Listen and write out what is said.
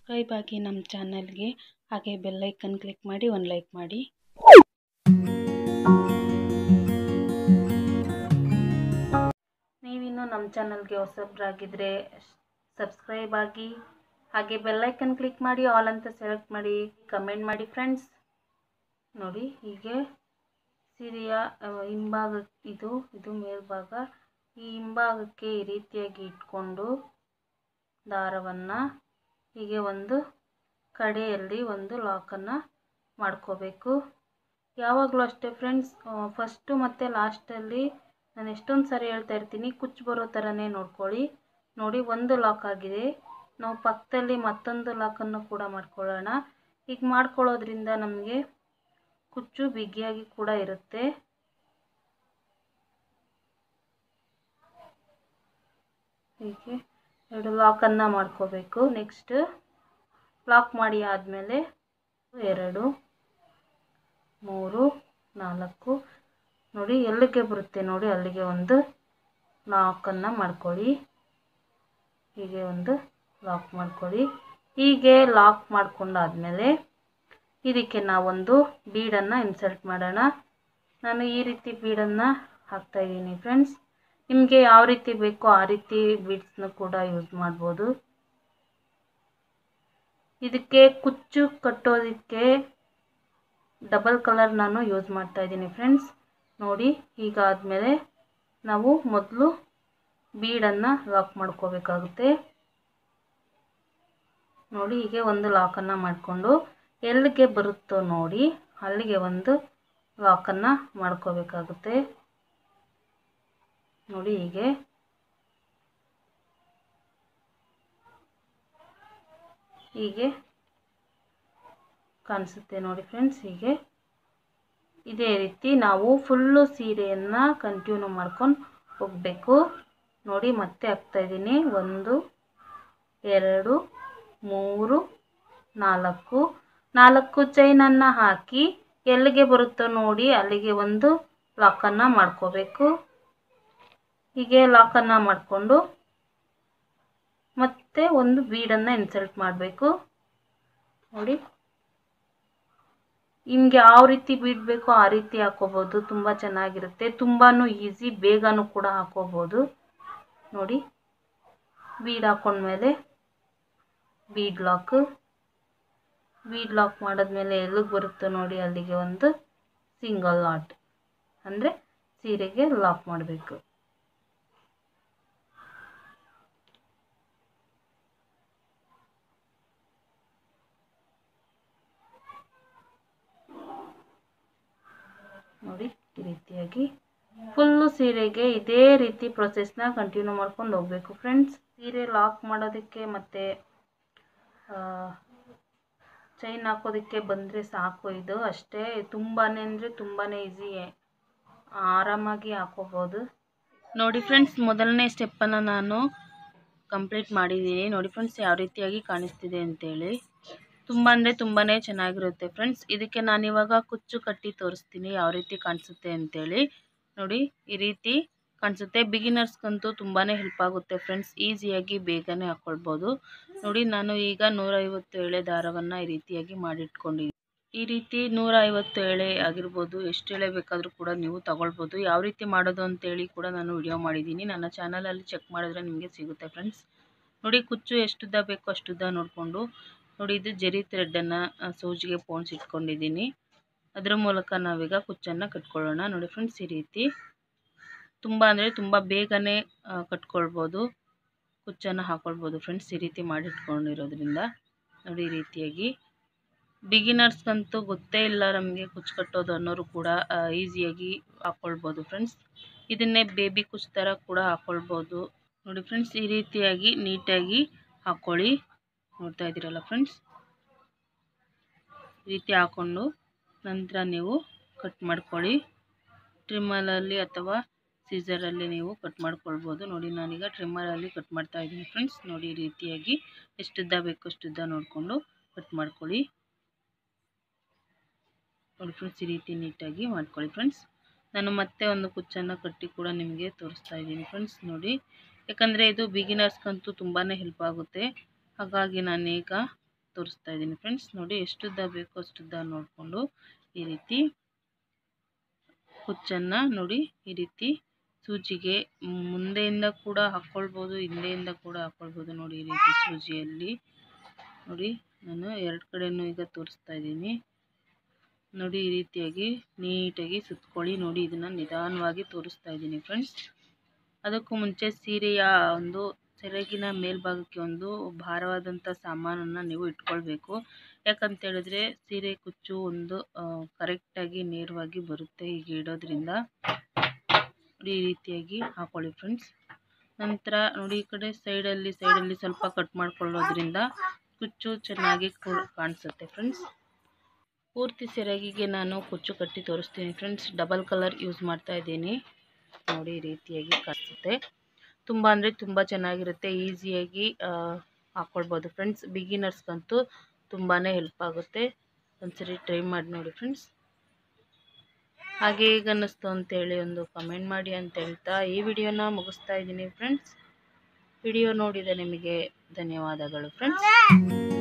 subscribe ಆಗಿ ನಮ್ಮ ಚಾನಲ್ಗೆ ಹಾಗೆ ಬೆಲ್ಲೈಕನ್ ಕ್ಲಿಕ್ ಮಾಡಿ ಒಂದು ಲೈಕ್ ಮಾಡಿ ನೀವಿನ್ನೂ ನಮ್ಮ ಚಾನಲ್ಗೆ ಹೊಸಬ್ರಾಗಿದ್ದರೆ ಸಬ್ಸ್ಕ್ರೈಬ್ ಆಗಿ ಹಾಗೆ ಬೆಲ್ಲೈಕನ್ ಕ್ಲಿಕ್ ಮಾಡಿ ಆಲ್ ಅಂತ ಸೆಲೆಕ್ಟ್ ಮಾಡಿ ಕಮೆಂಟ್ ಮಾಡಿ ಫ್ರೆಂಡ್ಸ್ ನೋಡಿ ಹೀಗೆ ಸೀರೆಯ ಆ, ಹಿಂಭಾಗ ಇದು ಇದು ಮೇಲ್ಭಾಗ ಈ ಹಿಂಭಾಗಕ್ಕೆ ಈ ರೀತಿಯಾಗಿ ಇಟ್ಕೊಂಡು ದಾರವನ್ನು ಹೀಗೆ ಒಂದು ಕಡೆಯಲ್ಲಿ ಒಂದು ಲಾಕನ್ನು ಮಾಡ್ಕೋಬೇಕು ಯಾವಾಗಲೂ ಅಷ್ಟೇ ಫ್ರೆಂಡ್ಸ್ ಫಸ್ಟು ಮತ್ತು ಲಾಸ್ಟಲ್ಲಿ ನಾನು ಎಷ್ಟೊಂದು ಸಾರಿ ಹೇಳ್ತಾ ಇರ್ತೀನಿ ಕುಚ್ಚು ಬರೋ ಥರನೇ ನೋಡ್ಕೊಳ್ಳಿ ನೋಡಿ ಒಂದು ಲಾಕ್ ಆಗಿದೆ ನಾವು ಪಕ್ಕದಲ್ಲಿ ಮತ್ತೊಂದು ಲಾಕನ್ನು ಕೂಡ ಮಾಡ್ಕೊಳ್ಳೋಣ ಈಗ ಮಾಡ್ಕೊಳ್ಳೋದ್ರಿಂದ ನಮಗೆ ಕುಚ್ಚು ಬಿಗಿಯಾಗಿ ಕೂಡ ಇರುತ್ತೆ ಹೀಗೆ ಎರಡು ಲಾಕನ್ನು ಮಾಡ್ಕೋಬೇಕು ನೆಕ್ಸ್ಟ್ ಲಾಕ್ ಮಾಡಿ ಆದಮೇಲೆ ಎರಡು ಮೂರು ನಾಲ್ಕು ನೋಡಿ ಎಲ್ಲಿಗೆ ಬರುತ್ತೆ ನೋಡಿ ಅಲ್ಲಿಗೆ ಒಂದು ಲಾಕನ್ನು ಮಾಡ್ಕೊಳ್ಳಿ ಹೀಗೆ ಒಂದು ಲಾಕ್ ಮಾಡ್ಕೊಳ್ಳಿ ಹೀಗೆ ಲಾಕ್ ಮಾಡ್ಕೊಂಡಾದ್ಮೇಲೆ ಇದಕ್ಕೆ ನಾವೊಂದು ಬೀಡನ್ನು ಇನ್ಸರ್ಟ್ ಮಾಡೋಣ ನಾನು ಈ ರೀತಿ ಬೀಡನ್ನು ಹಾಕ್ತಾಯಿದ್ದೀನಿ ಫ್ರೆಂಡ್ಸ್ ನಿಮಗೆ ಯಾವ ರೀತಿ ಬೇಕೋ ಆ ರೀತಿ ಬೀಡ್ಸ್ನ ಕೂಡ ಯೂಸ್ ಮಾಡ್ಬೋದು ಇದಕ್ಕೆ ಕುಚ್ಚು ಕಟ್ಟೋದಕ್ಕೆ ಡಬಲ್ ಕಲರ್ ನಾನು ಯೂಸ್ ಮಾಡ್ತಾ ಇದ್ದೀನಿ ಫ್ರೆಂಡ್ಸ್ ನೋಡಿ ಹೀಗಾದಮೇಲೆ ನಾವು ಮೊದಲು ಬೀಡನ್ನು ಲಾಕ್ ಮಾಡ್ಕೋಬೇಕಾಗುತ್ತೆ ನೋಡಿ ಹೀಗೆ ಒಂದು ಲಾಕನ್ನು ಮಾಡಿಕೊಂಡು ಎಲ್ಲಿಗೆ ಬರುತ್ತೋ ನೋಡಿ ಅಲ್ಲಿಗೆ ಒಂದು ಲಾಕನ್ನು ಮಾಡ್ಕೋಬೇಕಾಗುತ್ತೆ ನೋಡಿ ಹೀಗೆ ಹೀಗೆ ಕಾಣಿಸುತ್ತೆ ನೋಡಿ ಫ್ರೆಂಡ್ಸ್ ಹೀಗೆ ಇದೇ ರೀತಿ ನಾವು ಫುಲ್ಲು ಸೀರೆಯನ್ನು ಕಂಟಿನ್ಯೂ ಮಾಡ್ಕೊಂಡು ಹೋಗಬೇಕು ನೋಡಿ ಮತ್ತೆ ಹಾಕ್ತಾಯಿದ್ದೀನಿ ಒಂದು ಎರಡು ಮೂರು ನಾಲ್ಕು ನಾಲ್ಕು ಚೈನನ್ನು ಹಾಕಿ ಎಲ್ಲಿಗೆ ಬರುತ್ತೋ ನೋಡಿ ಅಲ್ಲಿಗೆ ಒಂದು ಲಾಕನ್ನು ಮಾಡ್ಕೋಬೇಕು ಹೀಗೆ ಲಾಕನ್ನು ಮಾಡಿಕೊಂಡು ಮತ್ತೆ ಒಂದು ಬೀಡನ್ನು ಇನ್ಸರ್ಟ್ ಮಾಡಬೇಕು ನೋಡಿ ನಿಮ್ಗೆ ಯಾವ ರೀತಿ ಬೀಡ್ ಬೇಕೋ ಆ ರೀತಿ ಹಾಕೋಬೋದು ತುಂಬ ಚೆನ್ನಾಗಿರುತ್ತೆ ತುಂಬಾ ಈಸಿ ಬೇಗನೂ ಕೂಡ ಹಾಕೋಬೋದು ನೋಡಿ ಬೀಡ್ ಹಾಕೊಂಡ್ಮೇಲೆ ಬೀಡ್ ಲಾಕ್ ಬೀಡ್ ಲಾಕ್ ಮಾಡಿದ್ಮೇಲೆ ಎಲ್ಲಿಗೆ ಬರುತ್ತೋ ನೋಡಿ ಅಲ್ಲಿಗೆ ಒಂದು ಸಿಂಗಲ್ ನಾಟ್ ಅಂದರೆ ಸೀರೆಗೆ ಲಾಕ್ ಮಾಡಬೇಕು ನೋಡಿ ಈ ರೀತಿಯಾಗಿ ಫುಲ್ಲು ಸೀರೆಗೆ ಇದೇ ರೀತಿ ಪ್ರೊಸೆಸ್ನ ಕಂಟಿನ್ಯೂ ಮಾಡ್ಕೊಂಡು ಹೋಗಬೇಕು ಫ್ರೆಂಡ್ಸ್ ಸೀರೆ ಲಾಕ್ ಮಾಡೋದಕ್ಕೆ ಮತ್ತು ಚೈನ್ ಹಾಕೋದಕ್ಕೆ ಬಂದರೆ ಸಾಕು ಇದು ಅಷ್ಟೇ ತುಂಬಾ ಅಂದರೆ ತುಂಬಾ ಈಸಿ ಆರಾಮಾಗಿ ಹಾಕೋಬೋದು ನೋಡಿ ಫ್ರೆಂಡ್ಸ್ ಮೊದಲನೇ ಸ್ಟೆಪ್ಪನ್ನು ನಾನು ಕಂಪ್ಲೀಟ್ ಮಾಡಿದ್ದೀನಿ ನೋಡಿ ಫ್ರೆಂಡ್ಸ್ ಯಾವ ರೀತಿಯಾಗಿ ಕಾಣಿಸ್ತಿದೆ ಅಂತೇಳಿ ತುಂಬ ಅಂದರೆ ತುಂಬಾ ಚೆನ್ನಾಗಿರುತ್ತೆ ಫ್ರೆಂಡ್ಸ್ ಇದಕ್ಕೆ ನಾನಿವಾಗ ಕುಚ್ಚು ಕಟ್ಟಿ ತೋರಿಸ್ತೀನಿ ಯಾವ ರೀತಿ ಕಾಣಿಸುತ್ತೆ ಅಂತೇಳಿ ನೋಡಿ ಈ ರೀತಿ ಕಾಣಿಸುತ್ತೆ ಬಿಗಿನರ್ಸ್ಗಂತೂ ತುಂಬಾ ಹೆಲ್ಪ್ ಆಗುತ್ತೆ ಫ್ರೆಂಡ್ಸ್ ಈಸಿಯಾಗಿ ಬೇಗನೆ ಹಾಕ್ಕೊಳ್ಬೋದು ನೋಡಿ ನಾನು ಈಗ ನೂರೈವತ್ತು ಎಳೆ ದಾರವನ್ನು ಈ ರೀತಿಯಾಗಿ ಮಾಡಿಟ್ಕೊಂಡಿದ್ದೀನಿ ಈ ರೀತಿ ನೂರ ಐವತ್ತು ಎಳೆ ಆಗಿರ್ಬೋದು ಎಷ್ಟು ಎಳೆ ಬೇಕಾದರೂ ಕೂಡ ನೀವು ತಗೊಳ್ಬೋದು ಯಾವ ರೀತಿ ಮಾಡೋದು ಅಂತೇಳಿ ಕೂಡ ನಾನು ವಿಡಿಯೋ ಮಾಡಿದ್ದೀನಿ ನನ್ನ ಚಾನಲಲ್ಲಿ ಚೆಕ್ ಮಾಡಿದ್ರೆ ನಿಮಗೆ ಸಿಗುತ್ತೆ ಫ್ರೆಂಡ್ಸ್ ನೋಡಿ ಕುಚ್ಚು ಎಷ್ಟುದ್ದ ಬೇಕೋ ಅಷ್ಟುದ್ದ ನೋಡಿಕೊಂಡು ನೋಡಿ ಇದು ಜರಿ ಥ್ರೆಡ್ಡನ್ನು ಸೂಜಿಗೆ ಪೋಣಿಸಿ ಇಟ್ಕೊಂಡಿದ್ದೀನಿ ಅದರ ಮೂಲಕ ನಾವೀಗ ಕುಚ್ಚನ್ನು ಕಟ್ಕೊಳ್ಳೋಣ ನೋಡಿ ಫ್ರೆಂಡ್ಸ್ ಈ ರೀತಿ ತುಂಬ ಅಂದರೆ ತುಂಬ ಬೇಗನೆ ಕಟ್ಕೊಳ್ಬೋದು ಕುಚ್ಚನ್ನು ಹಾಕ್ಕೊಳ್ಬೋದು ಫ್ರೆಂಡ್ಸ್ ಈ ರೀತಿ ಮಾಡಿಟ್ಕೊಂಡಿರೋದ್ರಿಂದ ನೋಡಿ ಈ ರೀತಿಯಾಗಿ ಬಿಗಿನರ್ಸ್ಗಂತೂ ಗೊತ್ತೇ ಇಲ್ಲ ನಮಗೆ ಕುಚ್ಚು ಕಟ್ಟೋದು ಅನ್ನೋರು ಕೂಡ ಈಸಿಯಾಗಿ ಹಾಕ್ಕೊಳ್ಬೋದು ಫ್ರೆಂಡ್ಸ್ ಇದನ್ನೇ ಬೇಬಿ ಕುಚ್ಚು ಥರ ಕೂಡ ಹಾಕ್ಕೊಳ್ಬೋದು ನೋಡಿ ಫ್ರೆಂಡ್ಸ್ ಈ ರೀತಿಯಾಗಿ ನೀಟಾಗಿ ಹಾಕ್ಕೊಳ್ಳಿ ನೋಡ್ತಾ ಇದ್ದೀರಲ್ಲ ಫ್ರೆಂಡ್ಸ್ ಈ ರೀತಿ ಹಾಕ್ಕೊಂಡು ನಂತರ ನೀವು ಕಟ್ ಮಾಡ್ಕೊಳ್ಳಿ ಟ್ರಿಮ್ಮರಲ್ಲಿ ಅಥವಾ ಸೀಸರಲ್ಲಿ ನೀವು ಕಟ್ ಮಾಡ್ಕೊಳ್ಬೋದು ನೋಡಿ ನಾನೀಗ ಟ್ರಿಮ್ಮರಲ್ಲಿ ಕಟ್ ಮಾಡ್ತಾ ಇದ್ದೀನಿ ಫ್ರೆಂಡ್ಸ್ ನೋಡಿ ಈ ರೀತಿಯಾಗಿ ಎಷ್ಟುದ್ದ ಬೇಕು ಅಷ್ಟುದ್ದ ನೋಡಿಕೊಂಡು ಕಟ್ ಮಾಡ್ಕೊಳ್ಳಿ ನೋಡಿ ಫ್ರೆಂಡ್ಸ್ ಈ ರೀತಿ ನೀಟಾಗಿ ಮಾಡ್ಕೊಳ್ಳಿ ಫ್ರೆಂಡ್ಸ್ ನಾನು ಮತ್ತೆ ಒಂದು ಕುಚ್ಚನ್ನು ಕಟ್ಟಿ ಕೂಡ ನಿಮಗೆ ತೋರಿಸ್ತಾ ಇದ್ದೀನಿ ಫ್ರೆಂಡ್ಸ್ ನೋಡಿ ಯಾಕಂದರೆ ಇದು ಬಿಗಿನರ್ಸ್ಗಂತೂ ತುಂಬಾ ಹೆಲ್ಪ್ ಆಗುತ್ತೆ ಹಾಗಾಗಿ ನಾನೀಗ ತೋರಿಸ್ತಾ ಇದ್ದೀನಿ ಫ್ರೆಂಡ್ಸ್ ನೋಡಿ ಎಷ್ಟುದ್ದ ಬೇಕೋ ಅಷ್ಟುದ್ದ ನೋಡಿಕೊಂಡು ಈ ರೀತಿ ಕುಚ್ಚನ್ನು ನೋಡಿ ಈ ರೀತಿ ಸೂಜಿಗೆ ಮುಂದೆಯಿಂದ ಕೂಡ ಹಾಕ್ಕೊಳ್ಬೋದು ಹಿಂದೆಯಿಂದ ಕೂಡ ಹಾಕ್ಕೊಳ್ಬೋದು ನೋಡಿ ಈ ರೀತಿ ಸೂಜಿಯಲ್ಲಿ ನೋಡಿ ನಾನು ಎರಡು ಕಡೆಯೂ ಈಗ ತೋರಿಸ್ತಾ ಇದ್ದೀನಿ ನೋಡಿ ಈ ರೀತಿಯಾಗಿ ನೀಟಾಗಿ ಸುತ್ಕೊಳ್ಳಿ ನೋಡಿ ಇದನ್ನು ನಿಧಾನವಾಗಿ ತೋರಿಸ್ತಾ ಇದ್ದೀನಿ ಫ್ರೆಂಡ್ಸ್ ಅದಕ್ಕೂ ಮುಂಚೆ ಸೀರೆಯ ಒಂದು ಸೆರಗಿನ ಮೇಲ್ಭಾಗಕ್ಕೆ ಒಂದು ಭಾರವಾದಂಥ ಸಾಮಾನನ್ನು ನೀವು ಇಟ್ಕೊಳ್ಬೇಕು ಯಾಕಂತ ಹೇಳಿದ್ರೆ ಸೀರೆ ಕುಚ್ಚು ಒಂದು ಕರೆಕ್ಟಾಗಿ ನೇರವಾಗಿ ಬರುತ್ತೆ ಹೀಗೆ ಇಡೋದ್ರಿಂದ ನೋಡಿ ಈ ರೀತಿಯಾಗಿ ಹಾಕೊಳ್ಳಿ ಫ್ರೆಂಡ್ಸ್ ನಂತರ ನೋಡಿ ಈ ಕಡೆ ಸೈಡಲ್ಲಿ ಸೈಡಲ್ಲಿ ಸ್ವಲ್ಪ ಕಟ್ ಮಾಡ್ಕೊಳ್ಳೋದ್ರಿಂದ ಕುಚ್ಚು ಚೆನ್ನಾಗಿ ಕಾಣಿಸುತ್ತೆ ಫ್ರೆಂಡ್ಸ್ ಪೂರ್ತಿ ಸೆರಗಿಗೆ ನಾನು ಕುಚ್ಚು ಕಟ್ಟಿ ತೋರಿಸ್ತೀನಿ ಫ್ರೆಂಡ್ಸ್ ಡಬಲ್ ಕಲರ್ ಯೂಸ್ ಮಾಡ್ತಾ ಇದ್ದೀನಿ ನೋಡಿ ಈ ರೀತಿಯಾಗಿ ಕಾಣಿಸುತ್ತೆ ತುಂಬ ಅಂದರೆ ತುಂಬ ಚೆನ್ನಾಗಿರುತ್ತೆ ಈಸಿಯಾಗಿ ಹಾಕ್ಕೊಳ್ಬೋದು ಫ್ರೆಂಡ್ಸ್ ಬಿಗಿನರ್ಸ್ಗಂತೂ ತುಂಬಾ ಹೆಲ್ಪ್ ಆಗುತ್ತೆ ಒಂದ್ಸರಿ ಟ್ರೈ ಮಾಡಿ ನೋಡಿ ಫ್ರೆಂಡ್ಸ್ ಹಾಗೆ ಹೇಗೆ ಅನ್ನಿಸ್ತು ಅಂತೇಳಿ ಒಂದು ಕಮೆಂಟ್ ಮಾಡಿ ಅಂತ ಹೇಳ್ತಾ ಈ ವಿಡಿಯೋನ ಮುಗಿಸ್ತಾ ಇದ್ದೀನಿ ಫ್ರೆಂಡ್ಸ್ ವಿಡಿಯೋ ನೋಡಿದ ನಿಮಗೆ ಧನ್ಯವಾದಗಳು ಫ್ರೆಂಡ್ಸ್